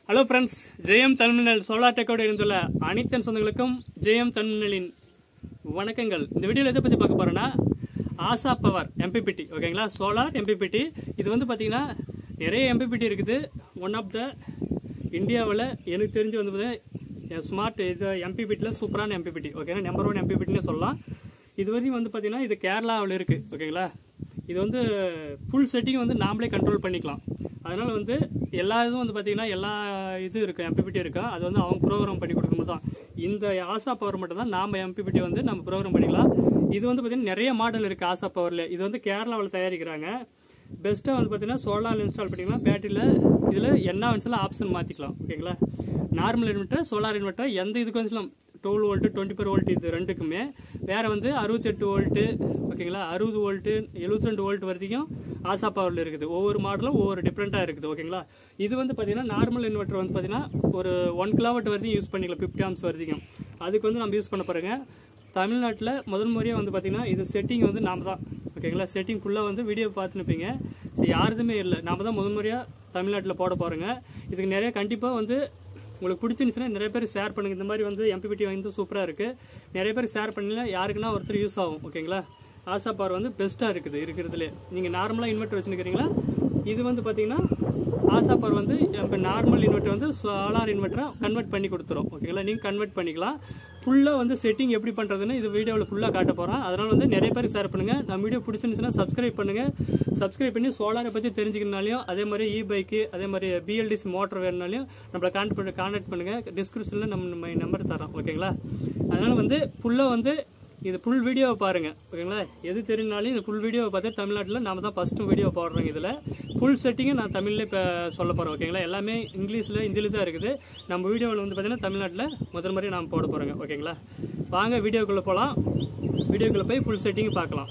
hello friends Jayam தமிழ்நல் solar டெக்கோடு இருந்துள்ள அனைத்தன் சொந்தங்களுக்கும் ஜெயம் தமிழ்நலின் வணக்கங்கள் இந்த வீடியோவில் எதை பற்றி பார்க்க போகிறோன்னா ஆசா பவர் எம்பிபிடி ஓகேங்களா சோலார் எம்பிபிடி இது வந்து பார்த்தீங்கன்னா நிறைய எம்பிபிடி இருக்குது ஒன் ஆஃப் த இந்தியாவில் எனக்கு தெரிஞ்சு வந்து பார்த்தீங்கன்னா ஸ்மார்ட் இது எம்பிபிட்டியில் சூப்பரான எம்பிபிடி ஓகேங்களா நம்பர் ஒன் எம்பிபிட்டின்னு சொல்லலாம் இது வரையும் வந்து பார்த்தீங்கன்னா இது கேரளாவில் இருக்குது ஓகேங்களா இது வந்து ஃபுல் செட்டிங் வந்து நாமளே கண்ட்ரோல் பண்ணிக்கலாம் அதனால் வந்து எல்லா இதுவும் வந்து பார்த்திங்கன்னா எல்லா இது இருக்குது எம்பிபிடி இருக்கா அது வந்து அவங்க ப்ரோக்ராம் பண்ணி கொடுக்கும்போது தான் இந்த ஆசா பவர் மட்டும் தான் நாம் எம்பிபிடி வந்து நம்ம ப்ரோக்ராம் பண்ணிக்கலாம் இது வந்து பார்த்திங்கன்னா நிறைய மாடல் இருக்குது ஆசா பவரில் இது வந்து கேரளாவில் தயாரிக்கிறாங்க பெஸ்ட்டாக வந்து பார்த்தீங்கன்னா சோலார் இன்ஸ்டால் பண்ணிக்கலாம் பேட்டரியில் இதில் என்ன வேணுச்சுலாம் ஆப்ஷன் மாற்றிக்கலாம் ஓகேங்களா நார்மல் இன்வெர்ட்டர் சோலார் இன்வெர்ட்டர் எந்த இதுக்கு வந்துச்சுலாம் twelve volt twenty four volt இது ரெண்டுக்குமே வேறு வந்து அறுபத்தெட்டு வோல்ட்டு ஓகேங்களா அறுபது வோல்ட்டு எழுபத்தி ரெண்டு வோல்ட் வரைக்கும் ஆசா பவரில் இருக்குது ஒவ்வொரு மாடலும் ஒவ்வொரு டிஃப்ரெண்ட்டாக இருக்குது ஓகேங்களா இது வந்து பார்த்தீங்கன்னா நார்மல் இன்வெர்ட்டர் வந்து பார்த்தீங்கன்னா ஒரு ஒன் கிலோவாட் வரைக்கும் யூஸ் பண்ணிக்கலாம் ஃபிஃப்டி ஆம்ஸ் வரைக்கும் அதுக்கு வந்து நம்ம யூஸ் பண்ண போகிறோங்க தமிழ்நாட்டில் முதல் முறையாக வந்து பார்த்தீங்கன்னா இது செட்டிங் வந்து நாம தான் ஓகேங்களா செட்டிங் ஃபுல்லாக வந்து வீடியோ பார்த்துனுப்பீங்க சரி யாருதுமே இல்லை நாம தான் முதல் முறையாக தமிழ்நாட்டில் போட போகிறோங்க இதுக்கு நிறைய கண்டிப்பாக வந்து உங்களுக்கு பிடிச்சிருந்துச்சுன்னா நிறைய பேர் ஷேர் பண்ணுங்கள் இந்த மாதிரி வந்து எம்பிபிடி வந்து சூப்பராக இருக்குது நிறைய பேர் ஷேர் பண்ணல யாருக்குன்னா ஒருத்தர் யூஸ் ஆகும் ஓகேங்களா ஆசா பவர் வந்து பெஸ்ட்டாக இருக்குது இருக்கிறதுலே நீங்கள் நார்மலாக இன்வெர்ட்டர் வச்சுருக்கிறீங்களா இது வந்து பார்த்தீங்கன்னா ஆசா பவர் வந்து இப்போ நார்மல் இன்வெர்ட்டர் வந்து சோலார் இன்வெர்ட்டரை கன்வெர்ட் பண்ணி கொடுத்துரும் ஓகேங்களா நீங்கள் கன்வெர்ட் பண்ணிக்கலாம் ஃபுல்லாக வந்து செட்டிங் எப்படி பண்ணுறதுன்னு இது வீடியோவில் ஃபுல்லாக காட்ட போகிறேன் அதனால் வந்து நிறைய பேர் ஷேர் பண்ணுங்கள் நம்ம வீடியோ பிடிச்சிருந்துச்சுன்னா சப்ஸ்கிரைப் பண்ணுங்கள் சப்ஸ்கிரைப் பண்ணி சோலாரை பற்றி தெரிஞ்சுக்கிறனாலையும் அதே மாதிரி இ பைக்கு அதே மாதிரி பிஎல்டிசி மோட்டர் வேணுனாலையும் நம்மளை கான்டாக்ட் பண்ணி கான்டாக்ட் பண்ணுங்கள் டிஸ்கிரிப்ஷனில் நம்ம நம்ம நம்பர் தரோம் ஓகேங்களா அதனால் வந்து ஃபுல்லாக வந்து இது ஃபுல் வீடியோவை பாருங்கள் ஓகேங்களா எது தெரியுனாலும் இந்த ஃபுல் வீடியோவை பார்த்து தமிழ்நாட்டில் நாம தான் ஃபஸ்ட்டு வீடியோ போடுறோங்க இதில் ஃபுல் செட்டிங்கை நான் தமிழ்லேயே இப்போ சொல்ல போகிறேன் ஓகேங்களா எல்லாமே இங்கிலீஷில் ஹிந்தியில் தான் இருக்குது நம்ம வீடியோவில் வந்து பார்த்திங்கன்னா தமிழ்நாட்டில் முதல் முறையாக நாம் போட போகிறோங்க ஓகேங்களா வாங்க வீடியோக்குள்ளே போகலாம் வீடியோக்குள்ளே போய் ஃபுல் செட்டிங் பார்க்கலாம்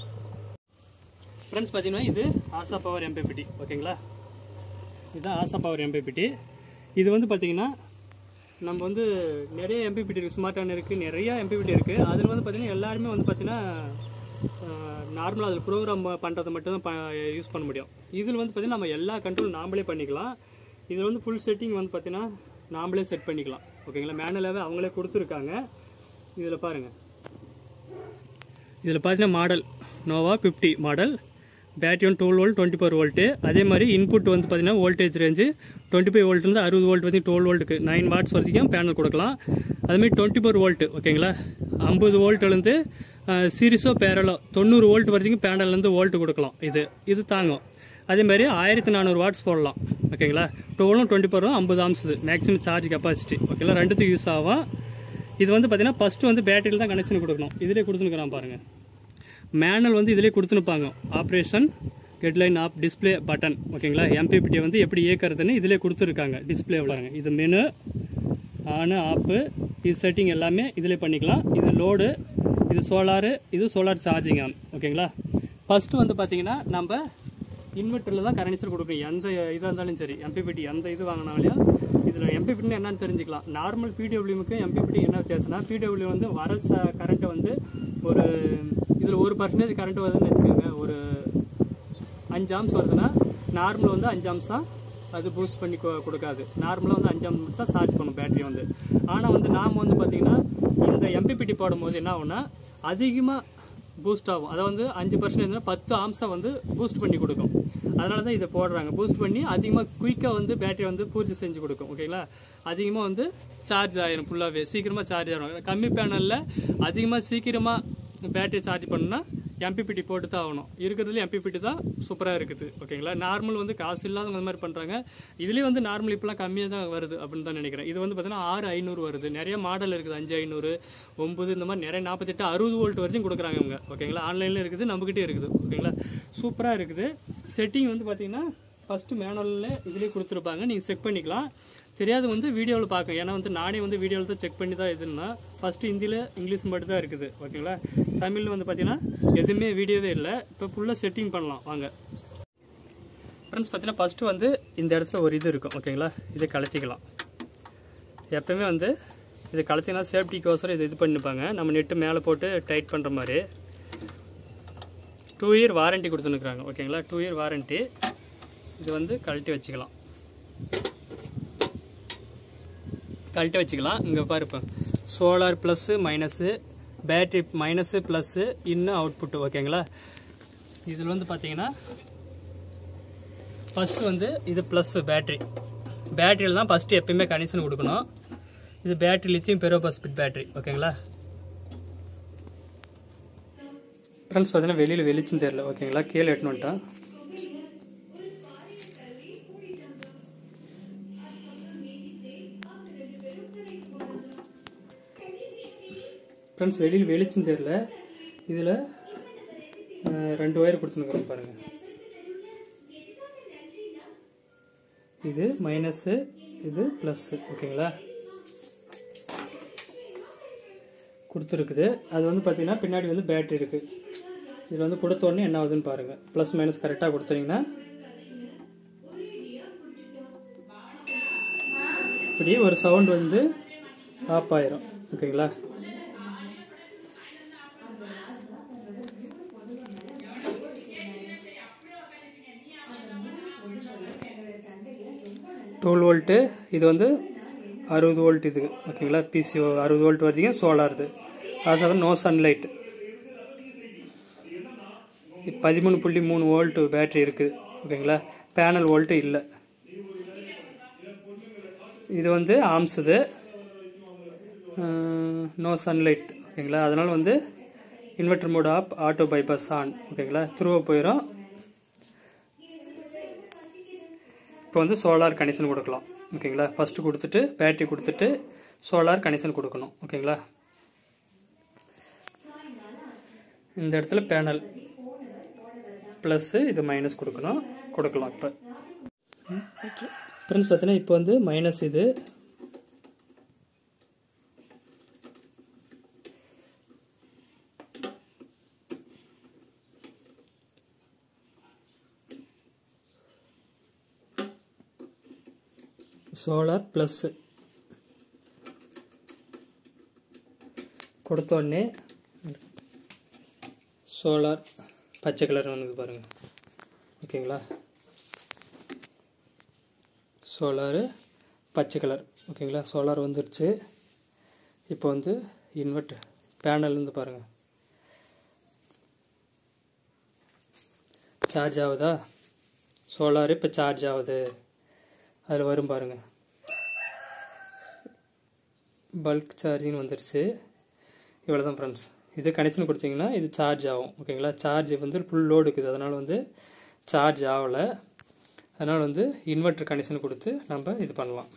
ஃப்ரெண்ட்ஸ் பார்த்தீங்கன்னா இது ஆசா பவர் எம்பிபிடி ஓகேங்களா இதுதான் ஆசா பவர் எம்பிபிடி இது வந்து பார்த்தீங்கன்னா நம்ம வந்து நிறைய எம்பிபிடி இருக்குது ஸ்மார்ட் இருக்குது நிறைய எம்பிபிடி இருக்குது அதில் வந்து பார்த்திங்கன்னா எல்லாருமே வந்து பார்த்திங்கன்னா நார்மலாக அதில் ப்ரோக்ராம் பண்ணுறதை மட்டும் தான் யூஸ் பண்ண முடியும் இதில் வந்து பார்த்திங்கன்னா நம்ம எல்லா கண்ட்ரோல் நாமளே பண்ணிக்கலாம் இதில் வந்து ஃபுல் செட்டிங் வந்து பார்த்திங்கன்னா நாமளே செட் பண்ணிக்கலாம் ஓகேங்களா மேனுவலாகவே அவங்களே கொடுத்துருக்காங்க இதில் பாருங்கள் இதில் பார்த்தீங்கன்னா model Nova fifty model battery வந்து twelve volt twenty four volt அதே மாதிரி இன்புட் வந்து பார்த்தீங்கன்னா வோல்டேஜ் ரேஞ்சு டுவெண்ட்டி ஃபைவ் வோல்ட்லேருந்து அறுபது வோல்ட் வரைக்கும் டுவெல் வோல்ட்டுக்கு நைன் வாட்ஸ் வரைக்கும் பேனல் கொடுக்கலாம் அதுமாதிரி டுவெண்ட்டி ஃபோர் வோல்ட்டு ஓகேங்களா ஐம்பது வோல்ட்லேருந்து சீரிஸோ பேரலோ தொண்ணூறு வோல்ட் வரைக்கும் பேனல்லேருந்து வோல்ட்டு கொடுக்கலாம் இது இது தாங்கும் அதே மாதிரி ஆயிரத்தி நானூறு வாட்ஸ் போடலாம் ஓகேங்களா டுவெலும் டுவெண்ட்டி ஃபோரும் ஐம்பது ஆம்ஸ் மேக்ஸிமம் சார்ஜ் கெப்பாசிட்டி ஓகேங்களா ரெண்டுத்துக்கு யூஸ் ஆகும் இது வந்து பார்த்தீங்கன்னா ஃபஸ்ட்டு வந்து பேட்டரியில் தான் கனெக்ஷன் கொடுக்கணும் இதிலே கொடுத்துருக்குறான் பாருங்கள் மேனுவல் வந்து இதிலே கொடுத்துனுப்பாங்க operation headline of display button ஓகேங்களா எம்பிபிடி வந்து எப்படி இயக்கிறதுன்னு இதிலே கொடுத்துருக்காங்க டிஸ்பிளே பாருங்க இது மெனு ஆனு ஆப்பு இது செட்டிங் எல்லாமே இதிலே பண்ணிக்கலாம் இது லோடு இது சோலாரு இது சோலார் சார்ஜிங் ஆன் ஓகேங்களா ஃபஸ்ட்டு வந்து பார்த்தீங்கன்னா நம்ம இன்வெர்ட்டரில் தான் கரன்சர் கொடுக்கணும் எந்த இதாக இருந்தாலும் சரி எம்பிபிடி எந்த இது வாங்கினாலையும் இதில் எம்பிபிடின்னு என்னன்னு தெரிஞ்சுக்கலாம் நார்மல் பிடபிள்யூமுக்கு எம்பிபிடி என்ன வித்தியாசம்னா பிடபிள்யூ வந்து வர கரண்ட்டை வந்து ஒரு இதில் ஒரு பர்சன்டேஜ் கரண்ட் வருதுன்னு வச்சுக்கோங்க ஒரு அஞ்சு ஆம்ஸ் வருதுன்னா நார்மல் வந்து அஞ்சு ஆம்ஸாக அது பூஸ்ட் பண்ணி கொ- கொடுக்காது நார்மலாக வந்து அஞ்சு ஆம்ஸ் தான் சார்ஜ் பண்ணும் பேட்டரி வந்து ஆனால் வந்து நாம் வந்து பார்த்திங்கன்னா இந்த எம்பிபிடி போடும்போது என்ன ஆகும்னா அதிகமாக பூஸ்ட் ஆகும் அதை வந்து அஞ்சு பர்சன்டேஜ்னா பத்து ஆம்ஸை வந்து பூஸ்ட் பண்ணி கொடுக்கும் அதனால தான் இதை போடுறாங்க பூஸ்ட் பண்ணி அதிகமாக குயிக்காக வந்து பேட்டரி வந்து பூர்த்தி செஞ்சு கொடுக்கும் ஓகேங்களா அதிகமாக வந்து சார்ஜ் ஆயிரும் ஃபுல்லாகவே சீக்கிரமாக சார்ஜ் ஆகிடும் கம்மி பேனலில் அதிகமாக சீக்கிரமாக பேட்டரி சார்ஜ் பண்ணால் எம்பிபிடி போட்டு தான் ஆகணும் இருக்கிறதுல எம்பிபிடி தான் சூப்பராக இருக்குது ஓகேங்களா நார்மல் வந்து காசு இல்லாதவங்க அந்த மாதிரி பண்ணுறாங்க இதுலேயே வந்து நார்மல் இப்போலாம் கம்மியாக தான் வருது அப்படின்னு தான் நினைக்கிறேன் இது வந்து பார்த்தீங்கன்னா ஆறு ஐநூறு வருது நிறைய மாடல் இருக்குது அஞ்சு ஐநூறு ஒம்பது இந்த மாதிரி நிறைய நாற்பத்தெட்டு அறுபது வோல்ட் வரைக்கும் கொடுக்குறாங்க இவங்க ஓகேங்களா ஆன்லைனில் இருக்குது நம்மக்கிட்டே இருக்குது ஓகேங்களா சூப்பராக இருக்குது செட்டிங் வந்து பார்த்தீங்கன்னா ஃபஸ்ட்டு மேனுவலில் இதுலேயே கொடுத்துருப்பாங்க நீங்கள் செக் பண்ணிக்கலாம் தெரியாது வந்து வீடியோவில் பார்க்க ஏன்னா வந்து நானே வந்து வீடியோவில் தான் செக் பண்ணி தான் இதுன்னா ஃபஸ்ட்டு ஹிந்தியில் இங்கிலீஷ் மட்டும் தான் இருக்குது ஓகேங்களா தமிழில் வந்து பார்த்தீங்கன்னா எதுவுமே வீடியோவே இல்லை இப்போ ஃபுல்லாக செட்டிங் பண்ணலாம் வாங்க ஃப்ரெண்ட்ஸ் பார்த்தீங்கன்னா ஃபஸ்ட்டு வந்து இந்த இடத்துல ஒரு இது இருக்கும் ஓகேங்களா இதை கலத்திக்கலாம் எப்பவுமே வந்து இது கலத்தினா சேஃப்டிக்கோசரம் இது இது பண்ணிப்பாங்க நம்ம நெட்டு மேலே போட்டு டைட் பண்ணுற மாதிரி டூ இயர் வாரண்ட்டி கொடுத்துருக்குறாங்க ஓகேங்களா டூ இயர் வாரண்ட்டி இது வந்து கழட்டி வச்சுக்கலாம் கழட்டி வச்சுக்கலாம் இங்கே பாருப்பேன் solar plus minus battery minus plus இன்னும் அவுட்புட்டு ஓகேங்களா இதில் வந்து பார்த்தீங்கன்னா ஃபஸ்ட்டு வந்து இது ப்ளஸ்ஸு பேட்ரி பேட்டரியில் தான் ஃபஸ்ட்டு எப்பயுமே கனெக்ஷன் கொடுக்கணும் இது பேட்டரி லித்தியம் பெரோபாஸ்பிட் பேட்டரி ஓகேங்களா ஃப்ரெண்ட்ஸ் பார்த்தீங்கன்னா வெளியில் வெளிச்சம் தெரியல ஓகேங்களா கீழே எட்டுன்னு வந்துட்டான் ஃப்ரெண்ட்ஸ் வெளியில் வெளிச்சம் தெரியல இதில் ரெண்டு ஒயர் கொடுத்துருக்குறோம் பாருங்கள் இது மைனஸு இது ப்ளஸ்ஸு ஓகேங்களா கொடுத்துருக்குது அது வந்து பார்த்தீங்கன்னா பின்னாடி வந்து பேட்ரி இருக்குது இதில் வந்து கொடுத்த உடனே என்ன ஆகுதுன்னு பாருங்கள் ப்ளஸ் மைனஸ் கரெக்டாக கொடுத்தீங்கன்னா இப்படி ஒரு சவுண்ட் வந்து ஆஃப் ஆயிரும் ஓகேங்களா டுவெல் வோல்ட்டு இது வந்து அறுபது வோல்ட் இது ஓகேங்களா பிசிஓ அறுபது வோல்ட் வரைக்கும் சோலார் இது அது நோ சன்லைட் பதிமூணு புள்ளி மூணு வோல்ட்டு பேட்ரி இருக்குது ஓகேங்களா பேனல் வோல்ட்டு இல்லை இது வந்து ஆம்ஸ் இது நோ சன்லைட் ஓகேங்களா அதனால் வந்து inverter mode off auto bypass on ஓகேங்களா த்ரூவாக போயிடும் இப்போ வந்து சோலார் கனெக்ஷன் கொடுக்கலாம் ஓகேங்களா ஃபஸ்ட்டு கொடுத்துட்டு பேட்டரி கொடுத்துட்டு சோலார் கனெக்ஷன் கொடுக்கணும் ஓகேங்களா இந்த இடத்துல பேனல் ப்ளஸ்ஸு இது மைனஸ் கொடுக்கணும் கொடுக்கலாம் இப்போ ஃப்ரெண்ட்ஸ் பார்த்தீங்கன்னா இப்போ வந்து மைனஸ் இது சோலார் ப்ளஸ்ஸு கொடுத்தோடனே சோலார் பச்சை கலர் வந்து பாருங்கள் ஓகேங்களா சோலாரு பச்சை கலர் ஓகேங்களா சோலார் வந்துருச்சு இப்போ வந்து இன்வெர்ட் பேனல்லேருந்து பாருங்கள் சார்ஜ் ஆகுதா சோலார் இப்போ சார்ஜ் ஆகுது அதில் வரும் பாருங்கள் பல்க் சார்ஜிங் வந்துருச்சு இவ்வளோ தான் ஃப்ரெண்ட்ஸ் இது கனெக்ஷன் கொடுத்தீங்கன்னா இது சார்ஜ் ஆகும் ஓகேங்களா சார்ஜ் வந்து ஃபுல் லோடு இருக்குது அதனால் வந்து சார்ஜ் ஆகலை அதனால் வந்து இன்வெர்டர் கனெக்ஷன் கொடுத்து நம்ம இது பண்ணலாம்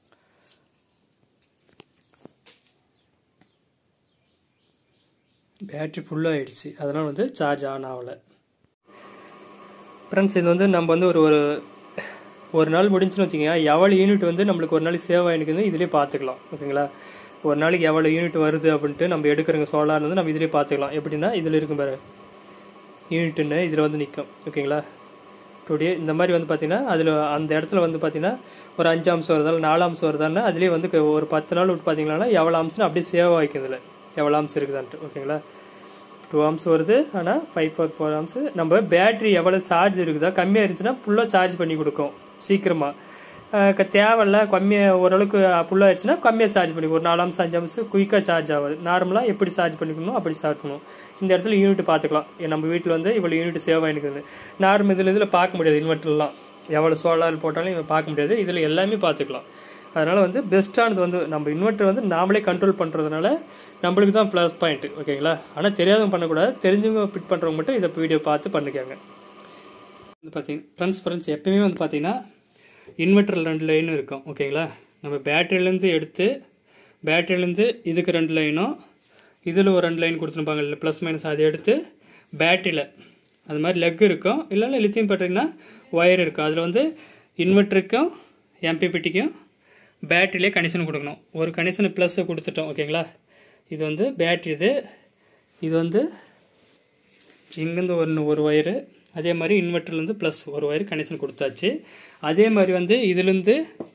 பேட்ரி ஃபுல்லாகிடுச்சு அதனால் வந்து சார்ஜ் ஆன் ஆகலை ஃப்ரெண்ட்ஸ் இது வந்து நம்ம வந்து ஒரு ஒரு ஒரு நாள் முடிஞ்சுன்னு வச்சுக்கோங்க எவ்வளோ யூனிட் வந்து நம்மளுக்கு ஒரு நாளைக்கு சேவ் ஆகிருக்குது இதிலே பார்த்துக்கலாம் ஓகேங்களா ஒரு நாளைக்கு எவ்வளோ யூனிட் வருது அப்படின்ட்டு நம்ம எடுக்கிறங்க சோலார் வந்து நம்ம இதிலே பார்த்துக்கலாம் எப்படின்னா இதில் இருக்கும் பாரு யூனிட்டுன்னு இதில் வந்து நிற்கும் ஓகேங்களா டுடே இந்த மாதிரி வந்து பார்த்திங்கன்னா அதில் அந்த இடத்துல வந்து பார்த்திங்கன்னா ஒரு அஞ்சு அம்சம் வருதா நாலு அம்சம் வருதான்னா அதுலேயே வந்து ஒரு பத்து நாள் விட்டு பார்த்தீங்கன்னா எவ்வளோ அம்சம்னு அப்படியே சேவ் ஆகிக்கும் இதில் எவ்வளோ அம்சம் இருக்குதான்ட்டு ஓகேங்களா டூ ஆம்ஸ் வருது ஆனால் ஃபைவ் ஃபோர் ஃபோர் ஆம்ஸ் நம்ம பேட்ரி எவ்வளோ சார்ஜ் இருக்குதோ கம்மியாக இருந்துச்சுன்னா ஃபுல்லாக சார்ஜ் பண்ணி கொடுக்கும் சீக்கிரமாக தேவையில்ல கம்மியாக ஓரளவுக்கு ஃபுல்லாக ஆயிடுச்சுன்னா கம்மியாக சார்ஜ் பண்ணி ஒரு நாலு அம்சம் அஞ்சு அம்சம் குயிக்காக சார்ஜ் ஆகுது நார்மலாக எப்படி சார்ஜ் பண்ணிக்கணும் அப்படி சார்ஜ் பண்ணணும் இந்த இடத்துல யூனிட் பார்த்துக்கலாம் நம்ம வீட்டில் வந்து இவ்வளோ யூனிட் சேவ் ஆகிருக்குது நார்மல் இதில் இதில் பார்க்க முடியாது இன்வெர்டர்லாம் எவ்வளோ சோலார் போட்டாலும் இவன் பார்க்க முடியாது இதில் எல்லாமே பார்த்துக்கலாம் அதனால் வந்து பெஸ்ட்டானது வந்து நம்ம இன்வெர்டர் வந்து நாமளே கண்ட்ரோல் பண்ணுறதுனால நம்மளுக்கு தான் ப்ளஸ் பாயிண்ட்டு ஓகேங்களா ஆனால் தெரியாதவங்க பண்ணக்கூடாது தெரிஞ்சவங்க ஃபிட் பண்ணுறவங்க மட்டும் இதை வீடியோ பார்த்து பண்ணிக்காங்க வந்து பார்த்தீங்கன்னா ஃப்ரெண்ட்ஸ் ஃப்ரெண்ட்ஸ் எப்பயுமே வந்து பார்த்தீங்கன்னா இன்வெர்டரில் ரெண்டு லைனும் இருக்கும் ஓகேங்களா நம்ம பேட்டரியிலேருந்து எடுத்து பேட்டரியிலேருந்து இதுக்கு ரெண்டு லைனும் இதில் ஒரு ரெண்டு லைன் கொடுத்துருப்பாங்க இல்லை ப்ளஸ் மைனஸ் அதை எடுத்து பேட்டரியில் அது மாதிரி லெக் இருக்கும் இல்லைன்னா லித்தியம் பேட்டரினா ஒயர் இருக்கும் அதில் வந்து இன்வெர்ட்டருக்கும் எம்பிபிடிக்கும் பேட்டரியிலே கனெக்ஷன் கொடுக்கணும் ஒரு கனெக்ஷன் ப்ளஸ்ஸை கொடுத்துட்டோம் ஓகேங்களா இது வந்து பேட்ரி இது இது வந்து இங்கேருந்து ஒன்று ஒரு ஒயரு அதே மாதிரி இன்வெர்ட்டர்லேருந்து ப்ளஸ் ஒரு ஒயர் கனெக்ஷன் கொடுத்தாச்சு அதே மாதிரி வந்து இதுலேருந்து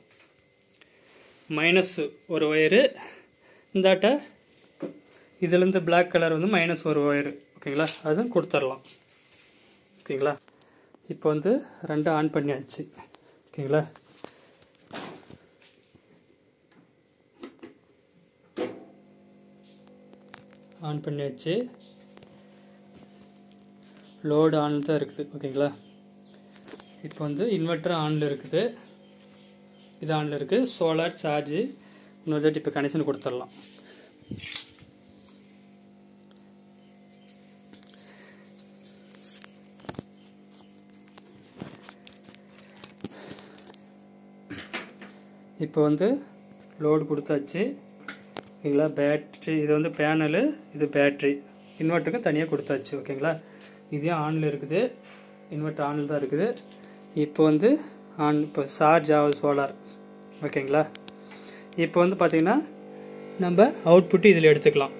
மைனஸ் ஒரு ஒயரு இந்தாட்ட இதுலேருந்து பிளாக் கலர் வந்து மைனஸ் ஒரு ஒயரு ஓகேங்களா அதுவும் கொடுத்துர்லாம் ஓகேங்களா இப்போ வந்து ரெண்டும் ஆன் பண்ணியாச்சு ஓகேங்களா ஆன் பண்ணி வச்சு லோடு ஆன் தான் இருக்குது ஓகேங்களா இப்போ வந்து இன்வெர்ட்டர் ஆனில் இருக்குது இது ஆனில் இருக்குது சோலார் சார்ஜு இன்னொரு தாட்டி இப்போ கனெக்ஷன் கொடுத்துடலாம் இப்போ வந்து லோடு கொடுத்தாச்சு ஓகேங்களா பேட்ரி இது வந்து பேனலு இது பேட்ரி இன்வெர்ட்டருக்கும் தனியாக கொடுத்தாச்சு ஓகேங்களா இதையும் ஆனில் இருக்குது இன்வெர்ட்டர் ஆனில் தான் இருக்குது இப்போ வந்து ஆன் இப்போ சார்ஜ் ஆகுது சோலார் ஓகேங்களா இப்போ வந்து பார்த்திங்கன்னா நம்ம அவுட்புட்டு இதில் எடுத்துக்கலாம்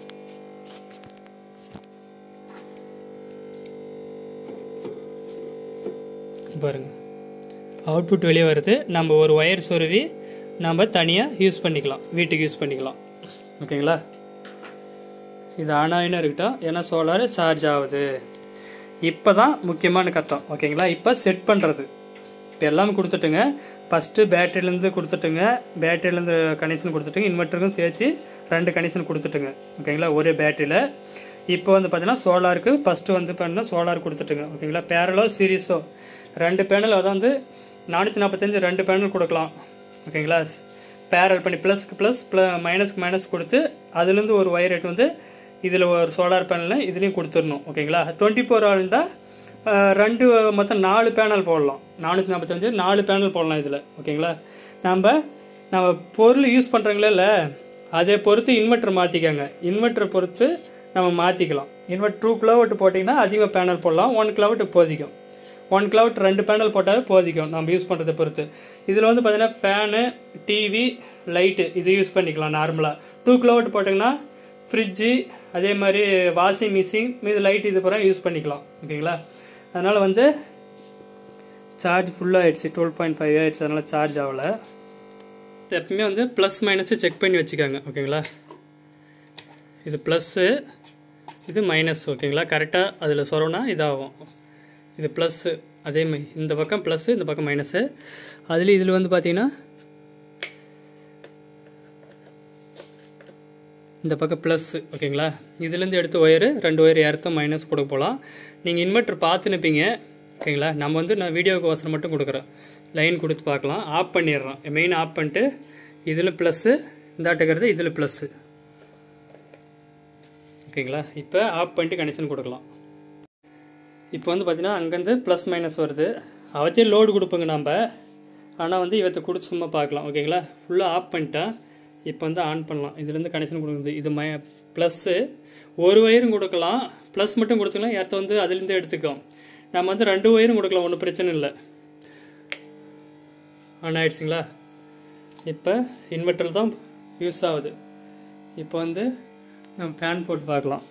பாருங்க அவுட்புட் வெளியே வருது நம்ம ஒரு ஒயர் சொருவி நம்ம தனியாக யூஸ் பண்ணிக்கலாம் வீட்டுக்கு யூஸ் பண்ணிக்கலாம் ஓகேங்களா இது ஆனாயின்னு இருக்கட்டும் ஏன்னா சோலார் சார்ஜ் ஆகுது இப்போ தான் முக்கியமான கத்தம் ஓகேங்களா இப்போ செட் பண்ணுறது இப்போ எல்லாமே கொடுத்துட்டுங்க ஃபஸ்ட்டு பேட்டரியிலேருந்து கொடுத்துட்டுங்க பேட்டரியிலேருந்து கனெக்ஷன் கொடுத்துட்டுங்க இன்வெர்ட்டருக்கும் சேர்த்து ரெண்டு கனெக்ஷன் கொடுத்துட்டுங்க ஓகேங்களா ஒரே பேட்டரியில் இப்போ வந்து பார்த்தீங்கன்னா சோலாருக்கு ஃபஸ்ட்டு வந்து பண்ணால் சோலார் கொடுத்துட்டுங்க ஓகேங்களா பேரலோ சீரீஸோ ரெண்டு பேனல் அதான் வந்து நானூற்றி நாற்பத்தஞ்சு ரெண்டு பேனல் கொடுக்கலாம் ஓகேங்களா பேரல் பண்ணி ப்ளஸ்க்கு ப்ளஸ் ப்ள மைனஸ்க்கு மைனஸ் கொடுத்து அதுலேருந்து ஒரு ஒயர் எட்டு வந்து இதில் ஒரு சோலார் பேனலில் இதுலேயும் கொடுத்துடணும் ஓகேங்களா டுவெண்ட்டி ஃபோர் ஆல்ண்டா ரெண்டு மொத்தம் நாலு பேனல் போடலாம் நானூற்றி நாற்பத்தஞ்சு நாலு பேனல் போடலாம் இதில் ஓகேங்களா நம்ம நம்ம பொருள் யூஸ் பண்ணுறங்களே அதை பொறுத்து இன்வெர்ட்டர் மாற்றிக்கோங்க இன்வெர்ட்டரை பொறுத்து நம்ம மாற்றிக்கலாம் இன்வெர்ட் டூ கிலோவட் போட்டிங்கன்னா அதிகமாக பேனல் போடலாம் ஒன் கிலோவட் போதிக்கும் ஒன் கிலோவட் ரெண்டு பேனல் போட்டால் போதிக்கும் நம்ம யூஸ் பண்ணுறதை பொறுத்து இதில் வந்து பார்த்தீங்கன்னா ஃபேனு டிவி லைட்டு இது யூஸ் பண்ணிக்கலாம் நார்மலாக டூ கிலோவட் போட்டிங்கன்னா ஃப்ரிட்ஜு அதே மாதிரி வாஷிங் மிஷின் மீது லைட் இது பூரா யூஸ் பண்ணிக்கலாம் ஓகேங்களா அதனால் வந்து சார்ஜ் ஃபுல்லாகிடுச்சு டுவெல் பாயிண்ட் ஃபைவ் ஆயிடுச்சு அதனால் சார்ஜ் ஆகலை எப்பவுமே வந்து ப்ளஸ் மைனஸை செக் பண்ணி வச்சுக்கோங்க ஓகேங்களா இது ப்ளஸ்ஸு இது மைனஸ் ஓகேங்களா கரெக்டாக அதில் சொரோனா இதாகும் இது ப்ளஸ்ஸு அதே மாதிரி இந்த பக்கம் ப்ளஸ்ஸு இந்த பக்கம் மைனஸு அதுலேயும் இதில் வந்து பார்த்தீங்கன்னா இந்த பக்கம் ப்ளஸ்ஸு ஓகேங்களா இதுலேருந்து எடுத்த ஒயரு ரெண்டு ஒயர் ஏர்த்தும் மைனஸ் கொடுக்க போகலாம் நீங்கள் இன்வெர்ட்டர் பார்த்து நிற்பீங்க ஓகேங்களா நம்ம வந்து நான் வீடியோக்கு அவசரம் மட்டும் கொடுக்குறேன் லைன் கொடுத்து பார்க்கலாம் ஆஃப் பண்ணிடுறோம் மெயின் ஆஃப் பண்ணிட்டு இதில் ப்ளஸ்ஸு இந்தாட்டுக்கிறது இதில் ப்ளஸ்ஸு ஓகேங்களா இப்போ ஆஃப் பண்ணிட்டு கனெக்ஷன் கொடுக்கலாம் இப்போ வந்து பார்த்தீங்கன்னா அங்கேருந்து ப்ளஸ் மைனஸ் வருது அவத்தையும் லோடு கொடுப்போங்க நம்ம ஆனால் வந்து இவத்தை கொடுத்து சும்மா பார்க்கலாம் ஓகேங்களா ஃபுல்லாக ஆஃப் பண்ணிட்டேன் இப்போ வந்து ஆன் பண்ணலாம் இதுலேருந்து கனெக்ஷன் கொடுக்குறது இது மை ப்ளஸ்ஸு ஒரு ஒயரும் கொடுக்கலாம் ப்ளஸ் மட்டும் கொடுத்துக்கலாம் இடத்த வந்து அதுலேருந்து எடுத்துக்கோம் நம்ம வந்து ரெண்டு ஒயரும் கொடுக்கலாம் ஒன்றும் பிரச்சனை இல்லை ஆன் ஆயிடுச்சுங்களா இப்போ இன்வெர்ட்டர் தான் யூஸ் ஆகுது இப்போ வந்து நம்ம ஃபேன் போட்டு பார்க்கலாம்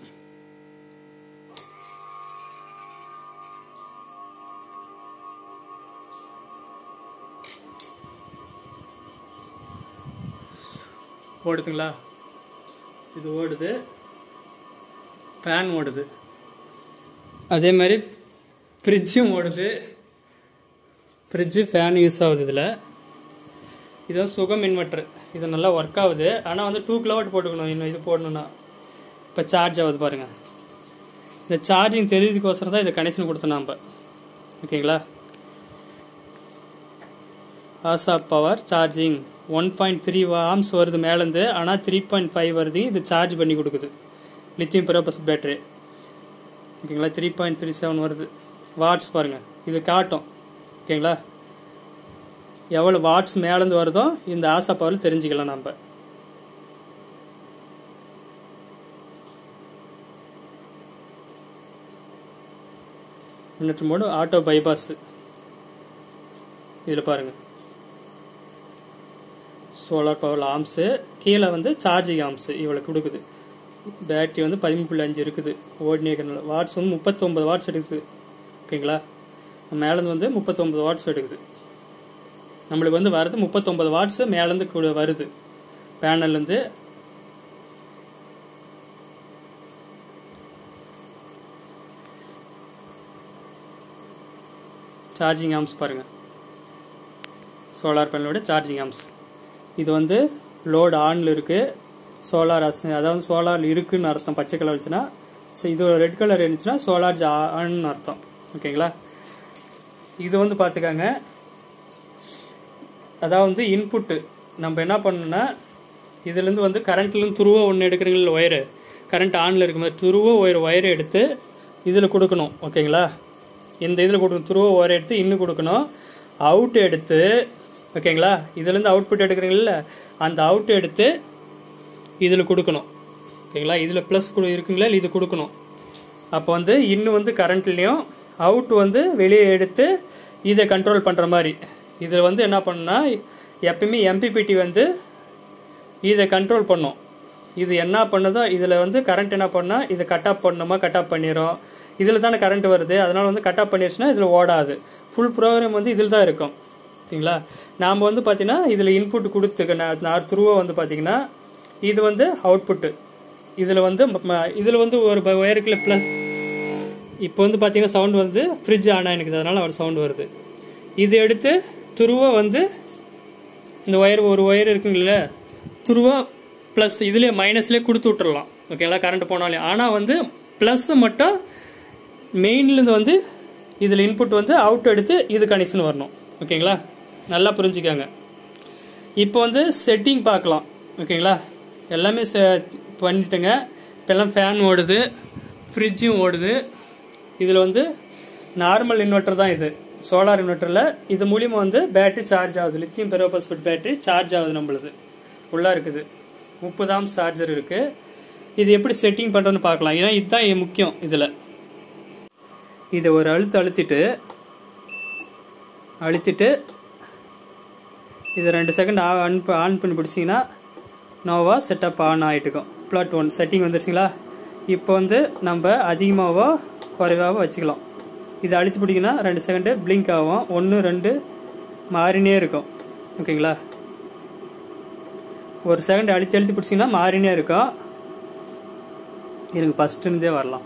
ஓடுதுங்களா இது ஓடுது ஃபேன் ஓடுது அதே மாதிரி ஃப்ரிட்ஜும் ஓடுது ஃப்ரிட்ஜு ஃபேன் யூஸ் ஆகுது இதில் இது சுகம் இன்வெர்ட்ரு இது நல்லா ஒர்க் ஆகுது ஆனால் வந்து டூ கிலோவாட் போட்டுக்கணும் இன்னும் இது போடணுன்னா இப்போ சார்ஜ் ஆகுது பாருங்கள் இந்த சார்ஜிங் தெரியுதுக்கோசரம் தான் இதை கனெக்ஷன் கொடுத்தோம் நம்ம ஓகேங்களா ஆசா power charging one point three amps வருது மேலேருந்து ஆனால் த்ரீ பாயிண்ட் ஃபைவ் வருது இது சார்ஜ் பண்ணி கொடுக்குது லித்தியம் பர்பஸ் பேட்டரி ஓகேங்களா த்ரீ பாயிண்ட் த்ரீ செவன் வருது வாட்ஸ் பாருங்கள் இது காட்டும் ஓகேங்களா எவ்வளோ வாட்ஸ் மேலேருந்து வருதோ இந்த ஆசா பவரில் தெரிஞ்சுக்கலாம் நம்ம மினிட் மோடு ஆட்டோ பைபாஸ் இதில் பாருங்கள் சோலார் பவர் ஆம்ஸு கீழே வந்து சார்ஜிங் ஆம்ஸு இவ்வளோ கொடுக்குது பேட்டரி வந்து பதிமூணு புள்ளி அஞ்சு இருக்குது ஓடினே வாட்ஸ் வந்து முப்பத்தொம்பது வாட்ஸ் எடுக்குது ஓகேங்களா மேலேருந்து வந்து முப்பத்தொம்பது வாட்ஸ் எடுக்குது நம்மளுக்கு வந்து வருது முப்பத்தொம்பது வாட்ஸு மேலேருந்து கூட வருது பேனல்லேருந்து சார்ஜிங் ஆம்ஸ் பாருங்கள் சோலார் பேனலோட சார்ஜிங் ஆம்ஸ் இது வந்து லோடு ஆனில் இருக்குது சோலார் அஸ் அதாவது சோலார் இருக்குன்னு அர்த்தம் பச்சை கலர் இருந்துச்சுன்னா சரி, இது ரெட் கலர் இருந்துச்சுன்னா சோலார் ஆன்னு அர்த்தம் ஓகேங்களா இது வந்து பார்த்துக்காங்க அதாவது இன்புட்டு நம்ம என்ன பண்ணணும்னா இதுலேருந்து வந்து கரண்ட்லேருந்து துருவ ஒன்று எடுக்கிறீங்களா ஒயரு கரண்ட் ஆனில் இருக்கும்போது துருவ ஒயர் ஒயரை எடுத்து இதில் கொடுக்கணும் ஓகேங்களா இந்த இதில் கொடுக்கணும் துருவ ஒயரை எடுத்து இன்னும் கொடுக்கணும் அவுட் எடுத்து ஓகேங்களா இதுலேருந்து அவுட்புட் எடுக்கிறீங்கள அந்த அவுட் எடுத்து இதில் கொடுக்கணும் ஓகேங்களா இதில் ப்ளஸ் கொடு இருக்குங்களா இது கொடுக்கணும் அப்போ வந்து இன்னும் வந்து கரண்ட்லேயும் அவுட் வந்து வெளியே எடுத்து இதை கண்ட்ரோல் பண்ணுற மாதிரி இதில் வந்து என்ன பண்ணுன்னா எப்பயுமே எம்பிபிடி வந்து இதை கண்ட்ரோல் பண்ணும் இது என்ன பண்ணுதோ இதில் வந்து கரண்ட் என்ன பண்ணால் இதை கட் ஆஃப் பண்ணணுமா கட் ஆஃப் பண்ணிடும் இதில் தானே கரண்ட் வருது அதனால் வந்து கட் ஆஃப் பண்ணிடுச்சுன்னா இதில் ஓடாது ஃபுல் ப்ரோக்ராம் வந்து இதில் தான் இருக்கும் சரிங்களா நாம் வந்து பார்த்தீங்கன்னா இதில் இன்புட் கொடுத்துக்க நான் த்ரூவை வந்து பார்த்தீங்கன்னா இது வந்து அவுட்புட்டு இதில் வந்து இதில் வந்து ஒரு ஒயருக்குள்ள ப்ளஸ் இப்போ வந்து பார்த்தீங்கன்னா சவுண்ட் வந்து ஃப்ரிட்ஜ் ஆன் ஆகிருக்குது அதனால் அவர் சவுண்ட் வருது இது எடுத்து துருவ வந்து இந்த ஒயர் ஒரு ஒயர் இருக்குங்கள துருவா ப்ளஸ் இதுலேயே மைனஸ்லேயே கொடுத்து விட்டுறலாம் ஓகேங்களா கரண்ட் போனாலே ஆனால் வந்து ப்ளஸ் மட்டும் மெயின்லேருந்து வந்து இதில் இன்புட் வந்து அவுட் எடுத்து இது கனெக்ஷன் வரணும் ஓகேங்களா நல்லா புரிஞ்சுக்கோங்க இப்போ வந்து செட்டிங் பார்க்கலாம் ஓகேங்களா எல்லாமே செ பண்ணிட்டேங்க இப்போ எல்லாம் ஃபேன் ஓடுது ஃப்ரிட்ஜும் ஓடுது இதில் வந்து நார்மல் இன்வெர்ட்டர் தான் இது சோலார் இன்வெர்ட்டரில் இது மூலிமா வந்து பேட்டரி சார்ஜ் ஆகுது லித்தியம் பெரோபாஸ்பேட் பேட்டரி சார்ஜ் ஆகுது நம்மளுது உள்ளே இருக்குது முப்பது ஆம்ஸ் சார்ஜர் இருக்குது இது எப்படி செட்டிங் பண்ணுறோன்னு பார்க்கலாம் ஏன்னா இதுதான் இ- முக்கியம் இதில் இதை ஒரு அழுத்து அழுத்திட்டு அழுத்திட்டு இது ரெண்டு செகண்ட் ஆன் ப- ஆன் பண்ணி பிடிச்சிங்கன்னா நோவா செட்டப் ஆன் ஆகிட்டுக்கும் ப்ளாட் ஒன் செட்டிங் வந்துருச்சுங்களா இப்போ வந்து நம்ம அதிகமாகவோ குறைவாவோ வச்சுக்கலாம் இது அழுத்தி பிடிக்கினா ரெண்டு செகண்டு பிளிங்க் ஆகும் ஒன்று ரெண்டு மாறினே இருக்கும் ஓகேங்களா ஒரு செகண்ட் அழுத்தி அழுத்தி பிடிச்சிங்கன்னா மாறினே இருக்கும் எனக்கு ஃபஸ்ட்டுருந்தே வரலாம்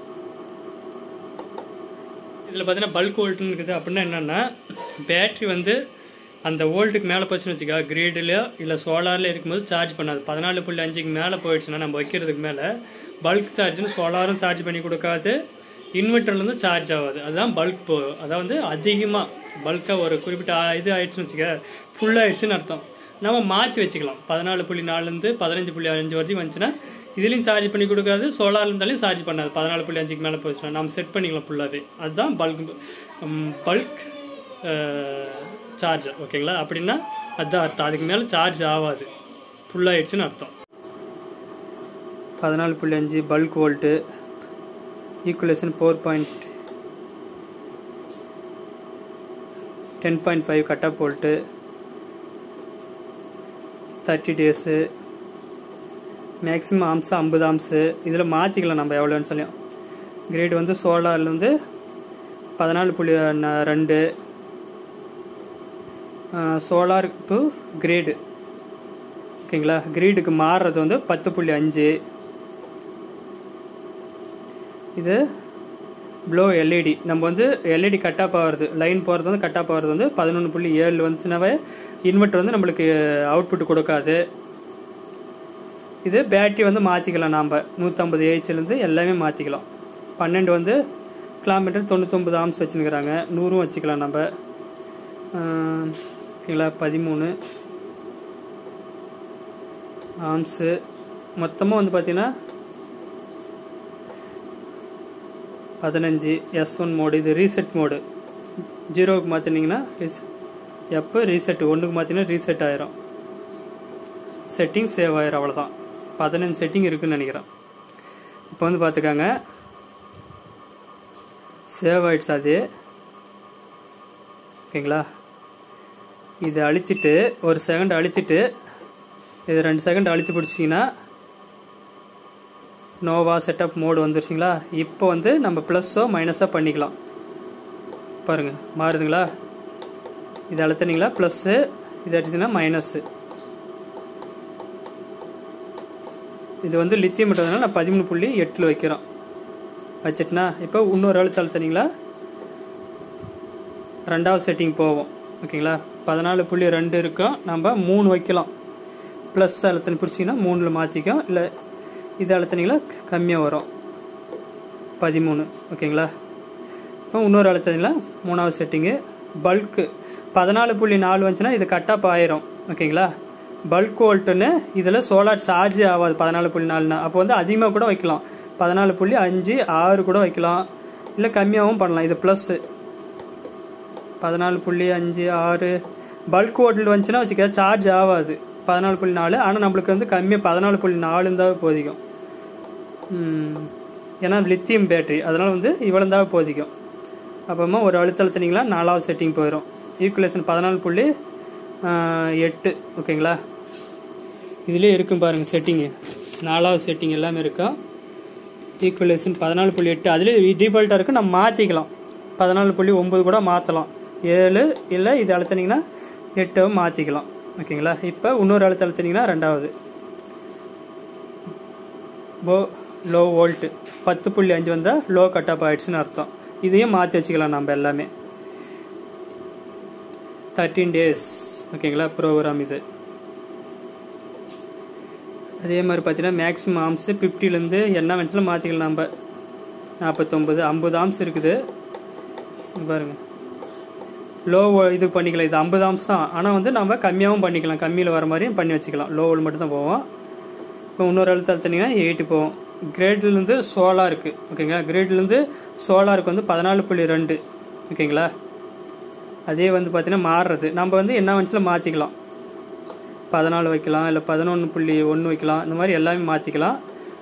இதில் பார்த்தீங்கன்னா பல்க் வோல்ட்னு இருக்குது அப்படின்னா என்னென்னா பேட்ரி வந்து அந்த வோல்ட்டுக்கு மேலே போச்சுன்னு வச்சுக்கா கிரீடில் இல்லை சோலாரில் இருக்கும்போது சார்ஜ் பண்ணாது பதினாலு புள்ளி அஞ்சுக்கு மேலே போயிடுச்சுன்னா நம்ம வைக்கிறதுக்கு மேலே பல்க் சார்ஜ்னு சோலாரும் சார்ஜ் பண்ணி கொடுக்காது இன்வெர்ட்டர்லேருந்து சார்ஜ் ஆகாது அதுதான் பல்க் போ அதான் வந்து அதிகமாக பல்காக ஒரு குறிப்பிட்ட ஆ- இது ஆயிடுச்சுன்னு வச்சுக்க ஃபுல்லாகிடுச்சுன்னு அர்த்தம் நம்ம மாற்றி வச்சுக்கலாம் பதினாலு புள்ளி நாலுலேருந்து பதினஞ்சு புள்ளி அஞ்சு வரைக்கும் வந்துச்சுன்னா இதுலேயும் சார்ஜ் பண்ணி கொடுக்காது சோலார் இருந்தாலும் சார்ஜ் பண்ணாது பதினாலு புள்ளி அஞ்சுக்கு மேலே போச்சுன்னா நம்ம செட் பண்ணிக்கலாம் ஃபுல்லாகவே அதுதான் பல்க் பல்க் சார்ஜர் ஓகேங்களா அப்படின்னா அதுதான் அர்த்தம் அதுக்கு மேலே சார்ஜ் ஆகாது ஃபுல்லாகிடுச்சுன்னு அர்த்தம் பதினாலு புள்ளி அஞ்சு bulk volt equalisation four point ten point five cut off volt thirty days maximum amps ஐம்பது ஆம்ஸு இதில் மாற்றிக்கலாம் நம்ம எவ்வளோன்னு சொல்லி கிரேட் வந்து சோலாரில் வந்து பதினாலு புள்ளி ந- ரெண்டு சோலார் டு கிரேடு ஓகேங்களா கிரீடுக்கு மாறுறது வந்து பத்து புள்ளி அஞ்சு இது ப்ளோ எல்இடி நம்ம வந்து எல்இடி கட் ஆஃப் ஆகிறது லைன் போகிறது வந்து கட் ஆஃப் ஆகிறது வந்து பதினொன்று புள்ளி ஏழு வந்துச்சுனாவே இன்வெர்ட்டர் வந்து நம்மளுக்கு அவுட்புட் கொடுக்காது இது பேட்டரி வந்து மாற்றிக்கலாம் நாம் நூற்றம்பது ஏஹெச்லேருந்து எல்லாமே மாற்றிக்கலாம் பன்னெண்டு வந்து கிலோமீட்டர் தொண்ணூத்தொம்பது ஆம்ஸ் வச்சுருக்கிறாங்க நூறும் வச்சுக்கலாம் நம்ம ஆஹ், ஓகேங்களா பதிமூணு ஆம்ஸு மொத்தமாக வந்து பார்த்தீங்கன்னா பதினஞ்சு எஸ் ஒன் மோடு இது ரீசெட் மோடு ஜீரோவுக்கு மாற்றினீங்கன்னா ரீஸ் எப்போ ரீசெட் ஒன்றுக்கு மாற்றினா ரீசெட் ஆயிரும் செட்டிங் சேவ் ஆயிரும் அவ்வளோதான் பதினஞ்சு செட்டிங் இருக்குன்னு நினைக்கிறேன் இப்போ வந்து பார்த்துக்காங்க சேவ் ஆயிடுச்சு அது ஓகேங்களா இதை அழுத்திட்டு ஒரு செகண்ட் அழுத்திட்டு இது ரெண்டு செகண்ட் அழுத்தி பிடிச்சிங்கன்னா நோவா செட்டப் மோடு வந்துருச்சுங்களா இப்போ வந்து நம்ம ப்ளஸ்ஸோ மைனஸோ பண்ணிக்கலாம் பாருங்கள் மாறுதுங்களா இது அழுத்தினீங்களா ப்ளஸ்ஸு இது அடிச்சிங்கன்னா மைனஸ்ஸு இது வந்து லித்தியம் மட்டும்தான நான் பதிமூணு புள்ளி எட்டில் வைக்கிறோம் வச்சிட்டுனா இப்போ இன்னொரு அழுத்த அழுத்தினீங்களா ரெண்டாவது செட்டிங் போவோம் ஓகேங்களா பதினாலு புள்ளி ரெண்டு இருக்கும் நம்ம மூணு வைக்கலாம் ப்ளஸ் அழுத்தணி பிடிச்சிங்கன்னா மூணில் மாற்றிக்கும் இல்லை இது அழுத்தணிங்களா கம்மியாக வரும் பதிமூணு ஓகேங்களா இப்போ இன்னொரு அழுத்தணிங்களா மூணாவது செட்டிங்கு பல்க்கு பதினாலு புள்ளி நாலு வந்துச்சுன்னா இது கட்டாப் ஆயிரும் ஓகேங்களா பல்க் வோல்ட்டுன்னு இதில் சோலார் சார்ஜே ஆகாது பதினாலு புள்ளி நாலுனா அப்போ வந்து அதிகமாக கூட வைக்கலாம் பதினாலு புள்ளி அஞ்சு ஆறு கூட வைக்கலாம் இல்லை கம்மியாகவும் பண்ணலாம் இது ப்ளஸ்ஸு பதினாலு புள்ளி அஞ்சு ஆறு பல்க் வோல்ட் வந்துச்சுன்னா வச்சுக்க சார்ஜ் ஆகாது பதினாலு புள்ளி நாலு ஆனால் நம்மளுக்கு வந்து கம்மியாக பதினாலு புள்ளி நாலு இருந்தால் போதிக்கும் ம், ஏன்னா லித்தியம் பேட்டரி அதனால் வந்து இவ்வளோ இருந்தால் போதிக்கும் அப்புறமா ஒரு அழுத்த அழுத்தினீங்களா நாலாவது செட்டிங் போயிடும் ஈக்குவலேஷன் பதினாலு புள்ளி ஆஹ், எட்டு ஓகேங்களா இதுலேயே இருக்கும் பாருங்கள் செட்டிங்கு நாலாவது செட்டிங் எல்லாமே இருக்கும் ஈக்குவலேஷன் பதினாலு புள்ளி எட்டு அதுலேயே டிஃபால்ட்டாக இருக்குது நம்ம மாற்றிக்கலாம் பதினாலு புள்ளி ஒம்பது கூட மாற்றலாம் ஏழு இல்லை இது அழுத்தினீங்கன்னா எட்டாவும் மாற்றிக்கலாம் ஓகேங்களா இப்போ இன்னொரு அழுத்த அழுத்தினீங்கன்னா ரெண்டாவது போ லோ வோல்ட்டு பத்து புள்ளி அஞ்சு வந்தால் லோ கட் ஆஃப் ஆயிடுச்சுன்னு அர்த்தம் இதையும் மாற்றி வச்சுக்கலாம் நம்ம எல்லாமே தேர்ட்டீன் டேஸ் ஓகேங்களா ப்ரோக்ராம் இது அதே மாதிரி பார்த்தீங்கன்னா மேக்ஸிமம் ஆம்ஸு ஃபிஃப்டிலேருந்து என்ன வேணுச்சும் மாற்றிக்கலாம் நம்ம நாற்பத்தொம்பது ஐம்பது ஆம்ஸ் இருக்குது இங்க பாருங்க லோ இது பண்ணிக்கலாம் இது ஐம்பது ஆம்ஸ் தான் ஆனால் வந்து நம்ம கம்மியாகவும் பண்ணிக்கலாம் கம்மியில் வர மாதிரியும் பண்ணி வச்சுக்கலாம் லோவில் மட்டும் தான் போவோம் இப்போ இன்னொரு அழுத்த அழுத்தினீங்கன்னா எயிட்டு போவோம் கிரேட்லேருந்து சோலாருக்கு ஓகேங்களா கிரேட்லேருந்து சோலாருக்கு வந்து பதினாலு புள்ளி ரெண்டு ஓகேங்களா அதே வந்து பார்த்தீங்கன்னா மாறுறது நம்ம வந்து என்ன வேணுச்சுல மாற்றிக்கலாம் பதினாலு வைக்கலாம் இல்லை பதினொன்று புள்ளி ஒன்று வைக்கலாம் இந்த மாதிரி எல்லாமே மாற்றிக்கலாம்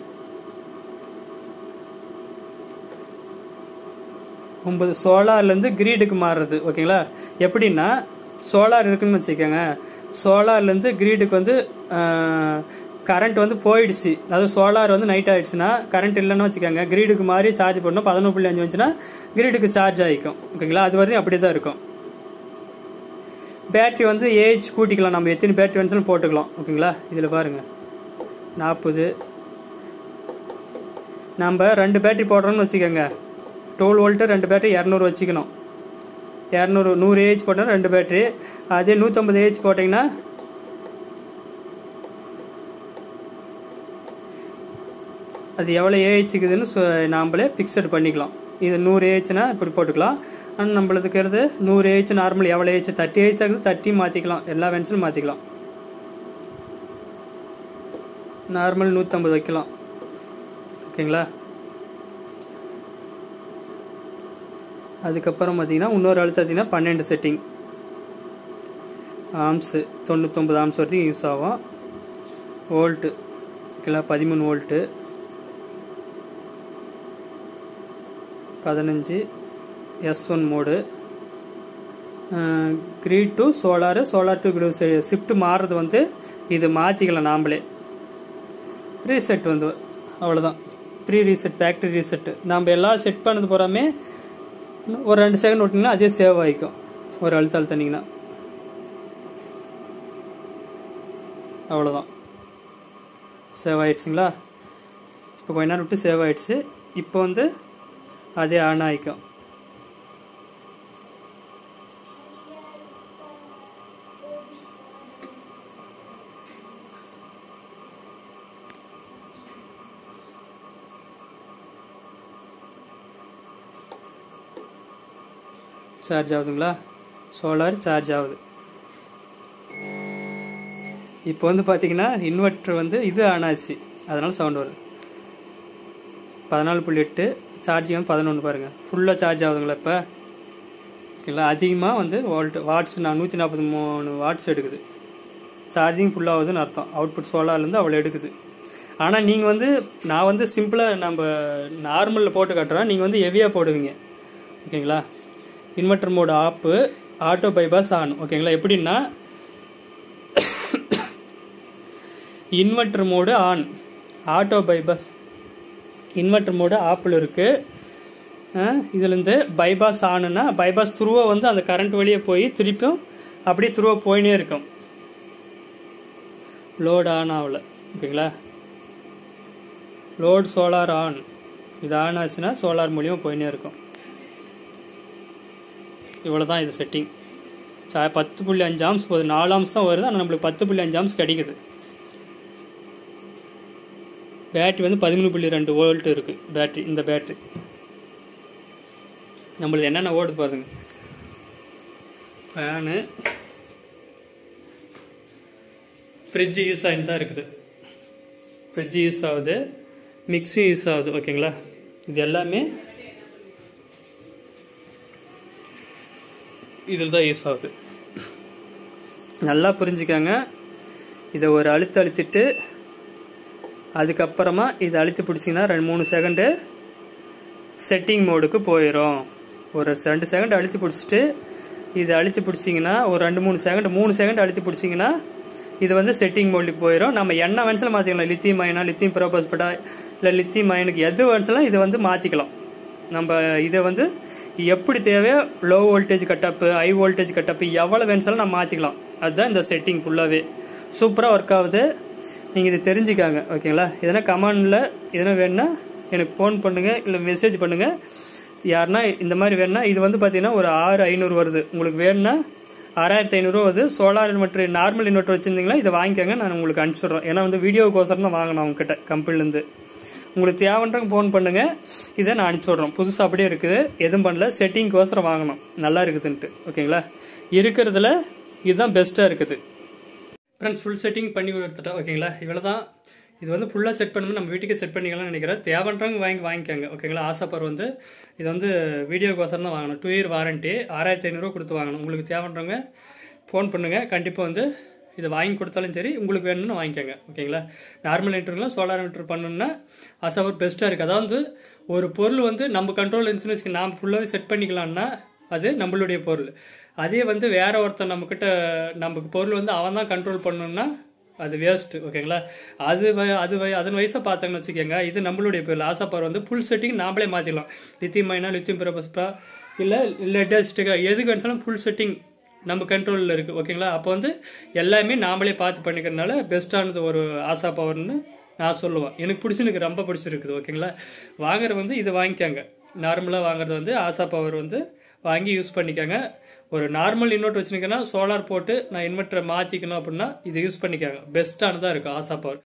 ஒன்பது சோலார்லேருந்து கிரீடுக்கு மாறுறது ஓகேங்களா எப்படின்னா சோலார் இருக்குன்னு வச்சுக்கோங்க சோலார்லேருந்து கிரீடுக்கு வந்து கரண்ட் வந்து போயிடுச்சு அதாவது சோலார் வந்து நைட் ஆயிடுச்சுன்னா கரண்ட் இல்லைன்னு வச்சுக்கோங்க கிரீடுக்கு மாறி சார்ஜ் பண்ணணும் பதினொன்று புள்ளி அஞ்சு வந்துச்சுன்னா கிரீடுக்கு சார்ஜ் ஆகிக்கும் ஓகேங்களா அது வரையும் அப்படி தான் இருக்கும் பேட்டரி வந்து ஏஜ் கூட்டிக்கலாம் நம்ம எத்தனை பேட்டரி வேணுச்சுன்னு போட்டுக்கலாம் ஓகேங்களா இதில் பாருங்கள் நாற்பது நம்ம ரெண்டு பேட்டரி போடுறோம்னு வச்சுக்கோங்க டுவெல் வோல்ட்டு ரெண்டு பேட்டரி இரநூறு வச்சுக்கணும் இரநூறு நூறு ஏஹெச் போட்டோம்னா ரெண்டு பேட்டரி அதே நூற்றம்பது ஏஹெச் போட்டிங்கன்னா அது எவ்வளோ ஏஹெச்சுக்குதுன்னு சொ நாம்பளே ஃபிக்ஸட் பண்ணிக்கலாம் இது நூறு ஏஹெச்னா இப்படி போட்டுக்கலாம் ஆனால் நம்மளுக்கு இருக்கிறது நூறு ஏஹெச் நார்மல் எவ்வளோ ஏஹெச் தேர்ட்டி ஏஹெச் ஆகுது தேர்ட்டி மாற்றிக்கலாம் எல்லா வென்ஸிலும் மாற்றிக்கலாம் நார்மல் நூற்றம்பது வைக்கலாம் ஓகேங்களா அதுக்கப்புறம் பார்த்தீங்கன்னா இன்னொரு அழுத்தம் பார்த்தீங்கன்னா பன்னெண்டு செட்டிங் ஆம்ஸு தொண்ணூத்தொம்பது ஆம்ஸ் வரைக்கும் யூஸ் ஆகும் வோல்ட்டு ஓகேங்களா பதிமூணு வோல்ட்டு பதினஞ்சு S one mode grid to solar solar to grid shift மாறுறது வந்து இது மாற்றிக்கலாம் நாம்பளே ரீசெட் வந்து அவ்வளோதான் ப்ரீ ரீசெட் ஃபேக்ட்ரி ரீசெட்டு நம்ம எல்லாம் செட் பண்ணது போகிறாமே ஒரு ரெண்டு செகண்ட் விட்டிங்கன்னா அதே சேவ் ஆகிக்கும் ஒரு அழுத்த அழுத்தனிங்கன்னா அவ்வளோதான் சேவ் ஆயிடுச்சுங்களா இப்போ கொஞ்ச நேரம் விட்டு சேவ் ஆயிடுச்சு இப்போ வந்து அதே ஆன் ஆகிக்கும் சார்ஜ் ஆகுதுங்களா சோலார் சார்ஜ் ஆகுது இப்போ வந்து பார்த்தீங்கன்னா இன்வெர்ட்ரு வந்து இது ஆன் ஆச்சு அதனால் சவுண்ட் வருது பதினாலு புள்ளி எட்டு சார்ஜிங் வந்து பதினொன்று பாருங்கள் ஃபுல்லாக சார்ஜ் ஆகுதுங்களா இப்போ ஓகேங்களா அதிகமாக வந்து வோல்ட் வாட்ஸ் நான் நூற்றி நாற்பத்தி மூணு வாட்ஸ் எடுக்குது சார்ஜிங் ஃபுல்லாகுதுன்னு அர்த்தம் அவுட்புட் சோலார்லேருந்து அவ்வளோ எடுக்குது ஆனால் நீங்கள் வந்து நான் வந்து சிம்பிளாக நம்ம நார்மலில் போட்டு காட்டுறேன் நீங்கள் வந்து ஹெவியாக போடுவீங்க ஓகேங்களா inverter mode off auto bypass on ஓகேங்களா எப்படின்னா inverter mode on auto bypass inverter mode ஆப்பில் இருக்குது இதுலேருந்து பைபாஸ் ஆனுன்னா பைபாஸ் த்ரூவை வந்து அந்த கரண்ட் வழியே போய் திருப்பியும் அப்படியே த்ரூவை போயினே இருக்கும் லோட் ஆன் ஆகல ஓகேங்களா லோட் சோலார் ஆன் இது ஆன் ஆச்சுன்னா சோலார் மூலியமாக போயினே இருக்கும் இவ்வளோ தான் இது செட்டிங் சா பத்து புள்ளி அஞ்சு ஆம்ஸ் போகுது நாலு ஆம்ஸ் தான் வருது ஆனால் நம்மளுக்கு பத்து புள்ளி அஞ்சு ஆம்ஸ் கிடைக்குது பேட்ரி வந்து பதிமூணு புள்ளி ரெண்டு வோல்ட் இருக்குது பேட்ரி இந்த பேட்ரி நம்மளுது என்னென்ன ஓடுது பாருங்க ஃபேனு ஃப்ரிட்ஜ் யூஸ் ஆகிட்டு தான் இருக்குது ஃப்ரிட்ஜ் யூஸ் ஆகுது மிக்ஸி யூஸ் ஆகுது ஓகேங்களா இது எல்லாமே இதில் தான் யூஸ் ஆகுது நல்லா புரிஞ்சுக்கங்க இதை ஒரு அழுத்து அழுத்திட்டு அதுக்கப்புறமா இதை அழுத்தி பிடிச்சிங்கன்னா ரெண்டு மூணு செகண்டு செட்டிங் மோடுக்கு போயிடும் ஒரு ரெண்டு செகண்ட் அழுத்தி பிடிச்சிட்டு இதை அழுத்தி பிடிச்சிங்கன்னா ஒரு ரெண்டு மூணு செகண்ட் மூணு செகண்ட் அழுத்தி பிடிச்சிங்கன்னா இது வந்து செட்டிங் மோடுக்கு போயிடும் நம்ம என்ன வேணும்னு மாற்றிக்கலாம் லித்தியம் அயனா லித்தியம் ப்ரோபஸ்பட்டா இல்லை லித்தியம் அயனுக்கு எது வேணும்னாலும் இதை வந்து மாற்றிக்கலாம் நம்ம இதை வந்து எப்படி தேவையோ low voltage cutoff high voltage cutoff எவ்வளோ வேணும்னாலும் நம்ம மாற்றிக்கலாம் அதுதான் இந்த செட்டிங் ஃபுல்லாகவே சூப்பராக ஒர்க் ஆகுது நீங்கள் இது தெரிஞ்சுக்காங்க ஓகேங்களா எதனா கமெண்டில் எதனா வேணுன்னா எனக்கு ஃபோன் பண்ணுங்கள் இல்லை மெசேஜ் பண்ணுங்கள் யாருன்னா இந்த மாதிரி வேணுன்னா இது வந்து பார்த்தீங்கன்னா ஒரு ஆறு ஐநூறு வருது உங்களுக்கு வேணும்னா ஆறாயிரத்தி ஐநூறுரூவா வருது சோலார் இன்வெர்டர் நார்மல் இன்வெர்டர் வச்சுருந்தீங்களா இதை வாங்கிக்கோங்க நான் உங்களுக்கு அனுப்பிச்சிடுறேன் ஏன்னா வந்து வீடியோக்கோசரம் தான் வாங்கினேன் அவங்ககிட்ட கம்பெனிலேருந்து உங்களுக்கு தேவைன்றவங்க ஃபோன் பண்ணுங்கள் இதை நான் அனுப்பிச்சி விட்றேன் புதுசாக அப்படியே இருக்குது எதுவும் பண்ணல செட்டிங்க்கோசரம் வாங்கணும் நல்லா இருக்குதுன்ட்டு ஓகேங்களா இருக்கிறதுல இதுதான் பெஸ்ட்டாக இருக்குது ஃப்ரெண்ட்ஸ் ஃபுல் செட்டிங் பண்ணி கொடுத்துட்டோம் ஓகேங்களா இவ்வளோ தான் இது வந்து ஃபுல்லாக செட் பண்ணணும் நம்ம வீட்டுக்கு செட் பண்ணிக்கலாம்னு நினைக்கிறேன் தேவைன்றவங்க வாங்கி வாங்கிக்கோங்க ஓகேங்களா ஆசாப்பர் வந்து இது வந்து வீடியோக்கோசரம் தான் வாங்கணும் டூ இயர் வாரண்ட்டி ஆறாயிரத்தி ஐநூறுரூவா கொடுத்து வாங்கணும் உங்களுக்கு தேவைன்றவங்க ஃபோன் பண்ணுங்கள் கண்டிப்பாக வந்து இதை வாங்கி கொடுத்தாலும் சரி உங்களுக்கு வேணும்னு வாங்கிக்கோங்க ஓகேங்களா நார்மல் இன்டர்லாம் சோலார் இன்டர் பண்ணணும்னா ஆசாப்பர் பெஸ்ட்டாக இருக்குது அதாவது ஒரு பொருள் வந்து நம்ம கண்ட்ரோல் இருந்துச்சுன்னு வச்சுக்க நாம் ஃபுல்லாகவே செட் பண்ணிக்கலாம்னா அது நம்மளுடைய பொருள் அதே வந்து வேற ஒருத்தன் நம்மக்கிட்ட நமக்கு பொருள் வந்து அவன் தான் கண்ட்ரோல் பண்ணணும்னா அது வேஸ்ட்டு ஓகேங்களா அது வ- அது வ- அதன் வயசை பார்த்தாங்கன்னு வச்சுக்கோங்க இது நம்மளுடைய பொருள் ஆசாப்பார் வந்து ஃபுல் செட்டிங் நாமளே மாற்றிடலாம் லித்தியம் மைனா லித்தியம் பிரபஸ்பா இல்லை லெட்டஸ்ட்டுக்கா எதுக்கு வேணுச்சாலும் ஃபுல் செட்டிங் நம்ம கண்ட்ரோலில் இருக்குது ஓகேங்களா அப்போ வந்து எல்லாமே நாமளே பார்த்து பண்ணிக்கிறதுனால பெஸ்ட்டானது ஒரு ஆசா பவர்னு நான் சொல்லுவேன் எனக்கு பிடிச்சி எனக்கு ரொம்ப பிடிச்சிருக்குது ஓகேங்களா வாங்குறது வந்து இதை வாங்கிக்கோங்க நார்மலாக வாங்குறது வந்து ஆசா பவர் வந்து வாங்கி யூஸ் பண்ணிக்கோங்க ஒரு நார்மல் இன்வெர்ட்டர் வச்சுருக்கேன்னா சோலார் போட்டு நான் இன்வெர்ட்டரை மாற்றிக்கணும் அப்படின்னா இதை யூஸ் பண்ணிக்கோங்க பெஸ்ட்டானதாக இருக்கும் ஆசா பவர்